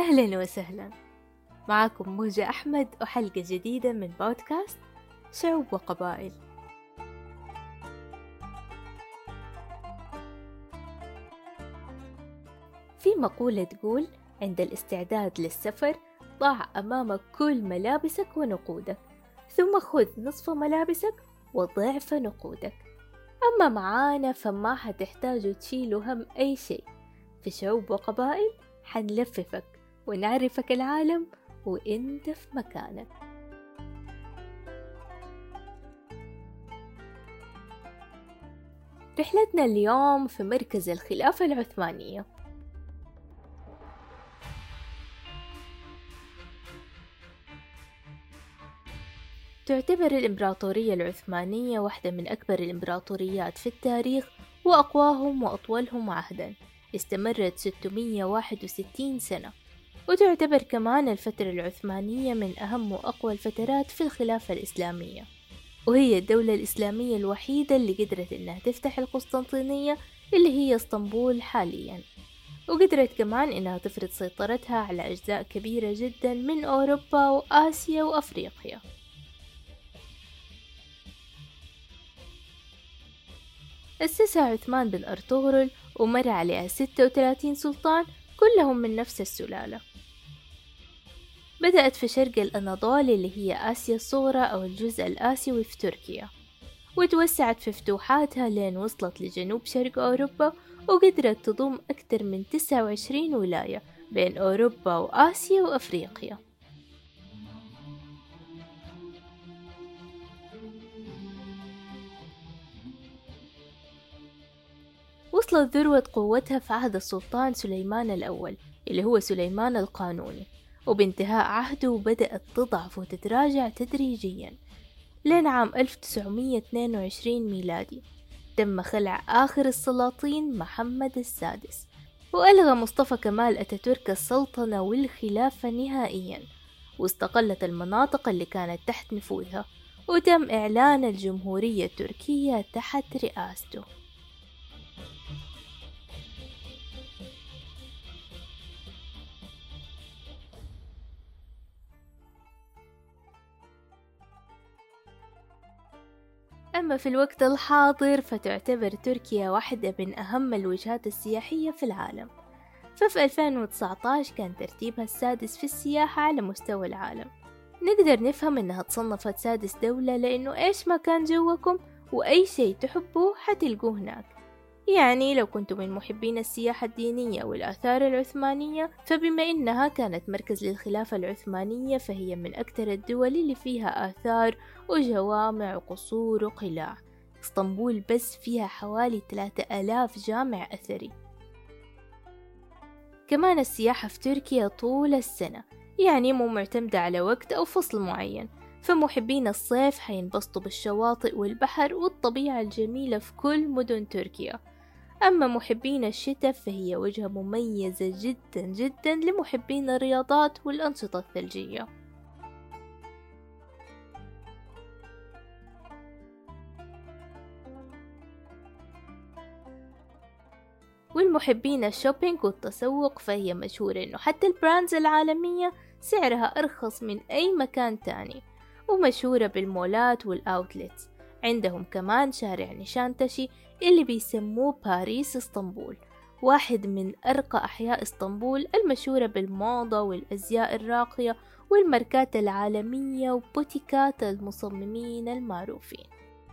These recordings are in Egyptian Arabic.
أهلا وسهلا معكم موجة أحمد وحلقة جديدة من بودكاست شعوب وقبائل في مقولة تقول عند الاستعداد للسفر ضع أمامك كل ملابسك ونقودك ثم خذ نصف ملابسك وضعف نقودك أما معانا فما حتحتاجوا تشيلوا هم أي شيء في شعوب وقبائل حنلففك ونعرفك العالم وانت في مكانك رحلتنا اليوم في مركز الخلافة العثمانية تعتبر الإمبراطورية العثمانية واحدة من أكبر الإمبراطوريات في التاريخ وأقواهم وأطولهم عهدا استمرت 661 سنة وتعتبر كمان الفترة العثمانية من أهم وأقوى الفترات في الخلافة الإسلامية وهي الدولة الإسلامية الوحيدة اللي قدرت إنها تفتح القسطنطينية اللي هي اسطنبول حاليا وقدرت كمان إنها تفرض سيطرتها على أجزاء كبيرة جدا من أوروبا وآسيا وأفريقيا أسسها عثمان بن أرطغرل ومر عليها ستة وثلاثين سلطان كلهم من نفس السلالة بدأت في شرق الأناضول اللي هي آسيا الصغرى أو الجزء الآسيوي في تركيا وتوسعت في فتوحاتها لين وصلت لجنوب شرق أوروبا وقدرت تضم أكثر من تسعة وعشرين ولاية بين أوروبا وآسيا وأفريقيا وصلت ذروة قوتها في عهد السلطان سليمان الأول اللي هو سليمان القانوني وبانتهاء عهده بدأت تضعف وتتراجع تدريجيا لين عام 1922 ميلادي تم خلع آخر السلاطين محمد السادس وألغى مصطفى كمال أتاتورك السلطنة والخلافة نهائيا واستقلت المناطق اللي كانت تحت نفوذها وتم إعلان الجمهورية التركية تحت رئاسته أما في الوقت الحاضر فتعتبر تركيا واحدة من أهم الوجهات السياحية في العالم ففي 2019 كان ترتيبها السادس في السياحة على مستوى العالم نقدر نفهم إنها تصنفت سادس دولة لأنه إيش ما كان جوكم وأي شيء تحبوه حتلقوه هناك يعني لو كنتم من محبين السياحة الدينية والآثار العثمانية فبما إنها كانت مركز للخلافة العثمانية فهي من أكثر الدول اللي فيها آثار وجوامع وقصور وقلاع اسطنبول بس فيها حوالي ثلاثة آلاف جامع أثري كمان السياحة في تركيا طول السنة يعني مو معتمدة على وقت أو فصل معين فمحبين الصيف حينبسطوا بالشواطئ والبحر والطبيعة الجميلة في كل مدن تركيا أما محبين الشتاء فهي وجهة مميزة جدا جدا لمحبين الرياضات والأنشطة الثلجية والمحبين الشوبينج والتسوق فهي مشهورة إنه حتى البراندز العالمية سعرها أرخص من أي مكان تاني ومشهورة بالمولات والأوتلتس عندهم كمان شارع نشانتشي اللي بيسموه باريس اسطنبول واحد من أرقى أحياء اسطنبول المشهورة بالموضة والأزياء الراقية والماركات العالمية وبوتيكات المصممين المعروفين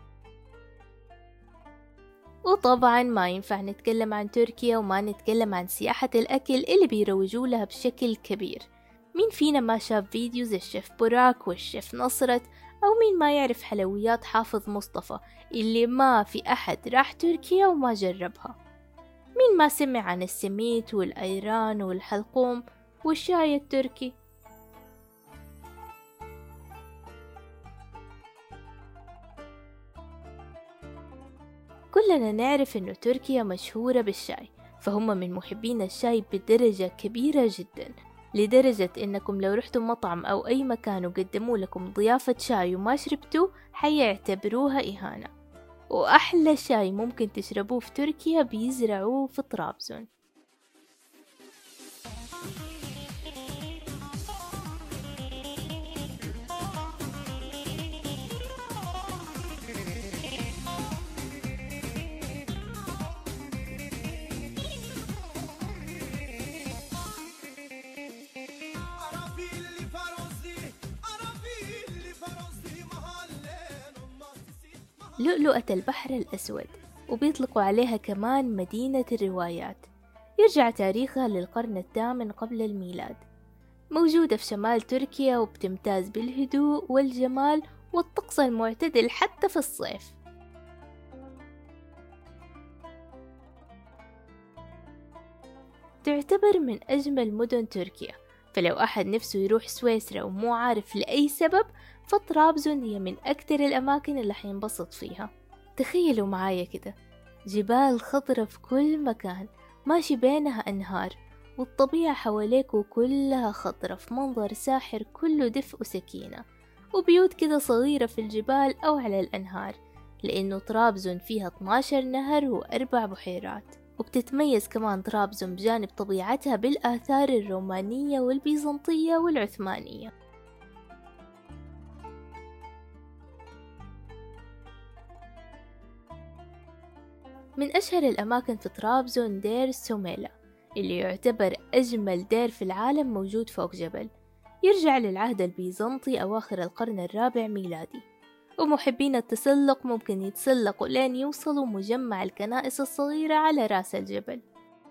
وطبعا ما ينفع نتكلم عن تركيا وما نتكلم عن سياحة الأكل اللي بيروجوا لها بشكل كبير مين فينا ما شاف فيديوز الشيف براك والشيف نصرت أو مين ما يعرف حلويات حافظ مصطفى اللي ما في أحد راح تركيا وما جربها مين ما سمع عن السميت والأيران والحلقوم والشاي التركي كلنا نعرف إنه تركيا مشهورة بالشاي فهم من محبين الشاي بدرجة كبيرة جدا لدرجة إنكم لو رحتوا مطعم أو أي مكان وقدموا لكم ضيافة شاي وما شربتوا حيعتبروها إهانة وأحلى شاي ممكن تشربوه في تركيا بيزرعوه في طرابزون لؤلؤة البحر الأسود وبيطلقوا عليها كمان مدينة الروايات يرجع تاريخها للقرن الثامن قبل الميلاد موجودة في شمال تركيا وبتمتاز بالهدوء والجمال والطقس المعتدل حتى في الصيف تعتبر من أجمل مدن تركيا فلو أحد نفسه يروح سويسرا ومو عارف لأي سبب فطرابزون هي من أكتر الأماكن اللي حينبسط فيها تخيلوا معايا كده جبال خضرة في كل مكان ماشي بينها أنهار والطبيعة حواليكوا كلها خضرة في منظر ساحر كله دفء وسكينة وبيوت كده صغيرة في الجبال أو على الأنهار لأنه طرابزون فيها 12 نهر وأربع بحيرات وبتتميز كمان طرابزون بجانب طبيعتها بالآثار الرومانية والبيزنطية والعثمانية من أشهر الأماكن في طرابزون دير سوميلا اللي يعتبر أجمل دير في العالم موجود فوق جبل يرجع للعهد البيزنطي أواخر القرن الرابع ميلادي ومحبين التسلق ممكن يتسلقوا لين يوصلوا مجمع الكنائس الصغيرة على راس الجبل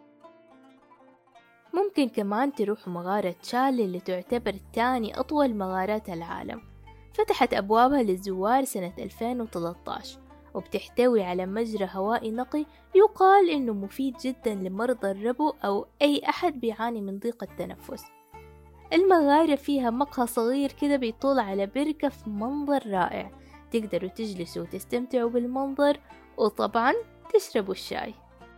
ممكن كمان تروحوا مغارة شالي اللي تعتبر تاني أطول مغارات العالم فتحت أبوابها للزوار سنة 2013 وبتحتوي على مجرى هوائي نقي يقال إنه مفيد جدا لمرضى الربو أو أي أحد بيعاني من ضيق التنفس المغارة فيها مقهى صغير كده بيطول على بركة في منظر رائع تقدروا تجلسوا وتستمتعوا بالمنظر وطبعا تشربوا الشاي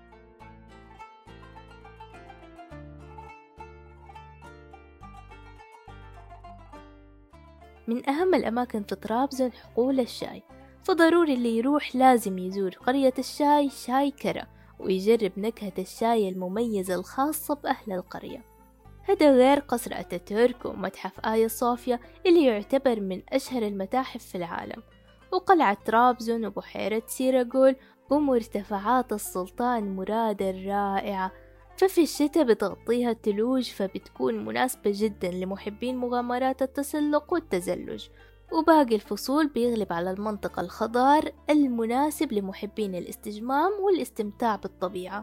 من أهم الأماكن في طرابزون حقول الشاي فضروري اللي يروح لازم يزور قرية الشاي شاي كرا ويجرب نكهة الشاي المميزة الخاصة بأهل القرية هذا غير قصر أتاتورك ومتحف آيا صوفيا اللي يعتبر من أشهر المتاحف في العالم وقلعة طرابزون وبحيرة سيراغول ومرتفعات السلطان مراد الرائعة ففي الشتاء بتغطيها التلوج فبتكون مناسبة جدا لمحبين مغامرات التسلق والتزلج وباقي الفصول بيغلب على المنطقة الخضار المناسب لمحبين الاستجمام والاستمتاع بالطبيعة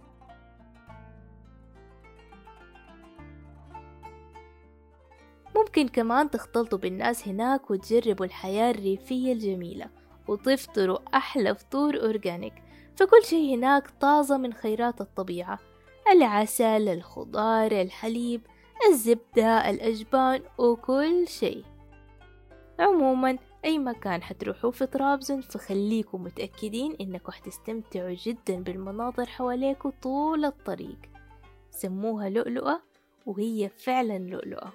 ممكن كمان تختلطوا بالناس هناك وتجربوا الحياة الريفية الجميلة وتفطروا أحلى فطور أورجانيك فكل شي هناك طازة من خيرات الطبيعة العسل الخضار الحليب الزبدة الأجبان وكل شي عموما أي مكان حتروحوا في طرابزون فخليكم متأكدين إنكم حتستمتعوا جدا بالمناظر حواليكوا طول الطريق سموها لؤلؤة وهي فعلا لؤلؤة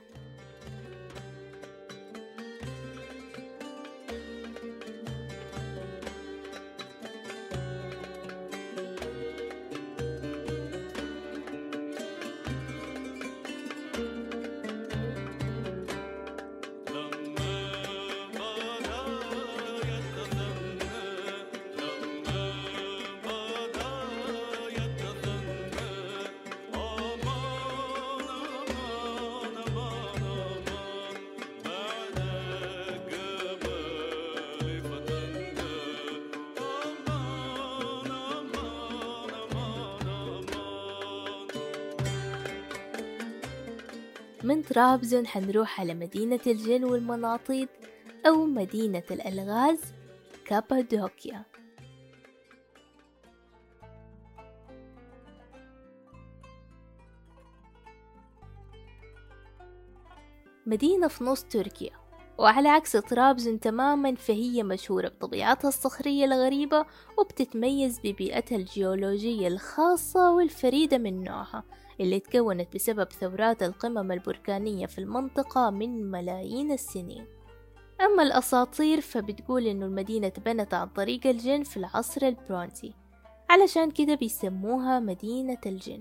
من طرابزون حنروح على مدينة الجن والمناطيد أو مدينة الألغاز كابادوكيا مدينة في نص تركيا وعلى عكس طرابزون تماما فهي مشهورة بطبيعتها الصخرية الغريبة وبتتميز ببيئتها الجيولوجية الخاصة والفريدة من نوعها اللي تكونت بسبب ثورات القمم البركانية في المنطقة من ملايين السنين أما الأساطير فبتقول إنه المدينة تبنت عن طريق الجن في العصر البرونزي علشان كده بيسموها مدينة الجن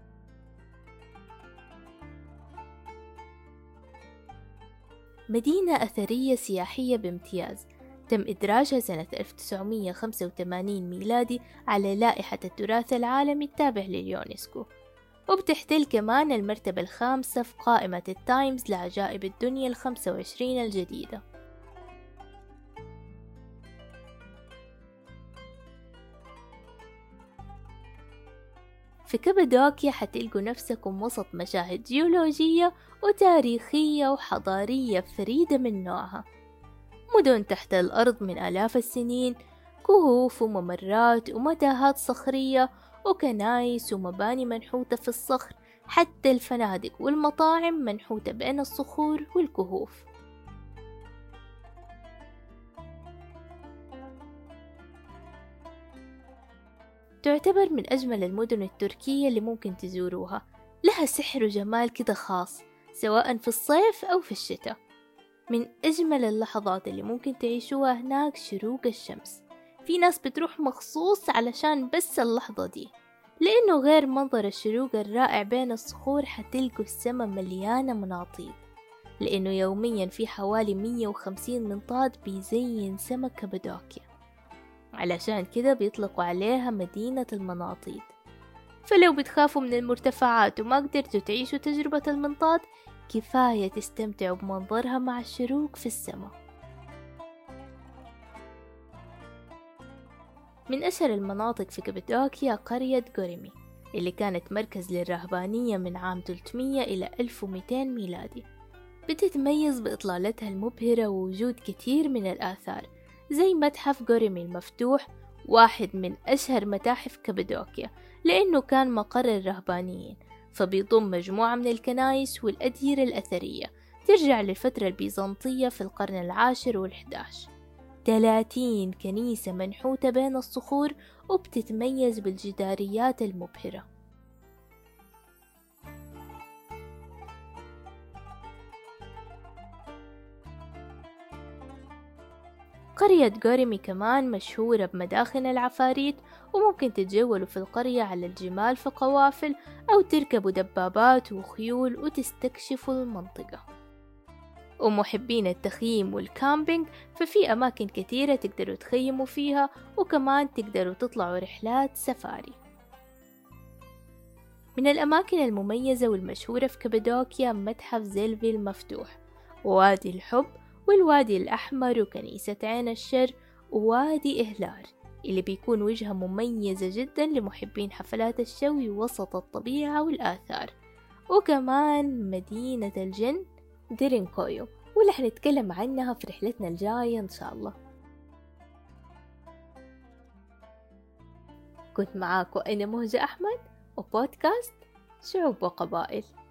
مدينة أثرية سياحية بامتياز تم إدراجها سنة 1985 ميلادي على لائحة التراث العالمي التابع لليونسكو وبتحتل كمان المرتبة الخامسة في قائمة التايمز لعجائب الدنيا الخمسة وعشرين الجديدة في كابادوكيا حتلقوا نفسكم وسط مشاهد جيولوجية وتاريخية وحضارية فريدة من نوعها مدن تحت الأرض من آلاف السنين كهوف وممرات ومتاهات صخرية وكنايس ومباني منحوتة في الصخر حتى الفنادق والمطاعم منحوتة بين الصخور والكهوف تعتبر من أجمل المدن التركية اللي ممكن تزوروها لها سحر وجمال كده خاص سواء في الصيف أو في الشتاء من أجمل اللحظات اللي ممكن تعيشوها هناك شروق الشمس في ناس بتروح مخصوص علشان بس اللحظة دي لأنه غير منظر الشروق الرائع بين الصخور حتلقوا السما مليانة مناطيد لأنه يوميا في حوالي مية وخمسين منطاد بيزين سما كابادوكيا علشان كده بيطلقوا عليها مدينة المناطيد فلو بتخافوا من المرتفعات وما قدرتوا تعيشوا تجربة المنطاد كفاية تستمتعوا بمنظرها مع الشروق في السماء من أشهر المناطق في كابادوكيا قرية غوريمي اللي كانت مركز للرهبانية من عام 300 إلى 1200 ميلادي بتتميز بإطلالتها المبهرة ووجود كثير من الآثار زي متحف غوريمي المفتوح واحد من أشهر متاحف كابادوكيا لأنه كان مقر الرهبانيين فبيضم مجموعة من الكنايس والأديرة الأثرية ترجع للفترة البيزنطية في القرن العاشر والحداش تلاتين كنيسة منحوتة بين الصخور وبتتميز بالجداريات المبهرة قرية غوريمي كمان مشهورة بمداخن العفاريت وممكن تتجولوا في القرية على الجمال في قوافل أو تركبوا دبابات وخيول وتستكشفوا المنطقة ومحبين التخييم والكامبينج ففي أماكن كثيرة تقدروا تخيموا فيها وكمان تقدروا تطلعوا رحلات سفاري من الأماكن المميزة والمشهورة في كابادوكيا متحف زيلفي المفتوح ووادي الحب والوادي الأحمر وكنيسة عين الشر ووادي إهلار اللي بيكون وجهة مميزة جدا لمحبين حفلات الشوي وسط الطبيعة والآثار وكمان مدينة الجن ديرينكويو واللي حنتكلم عنها في رحلتنا الجاية إن شاء الله كنت معاكم أنا مهجة أحمد وبودكاست شعوب وقبائل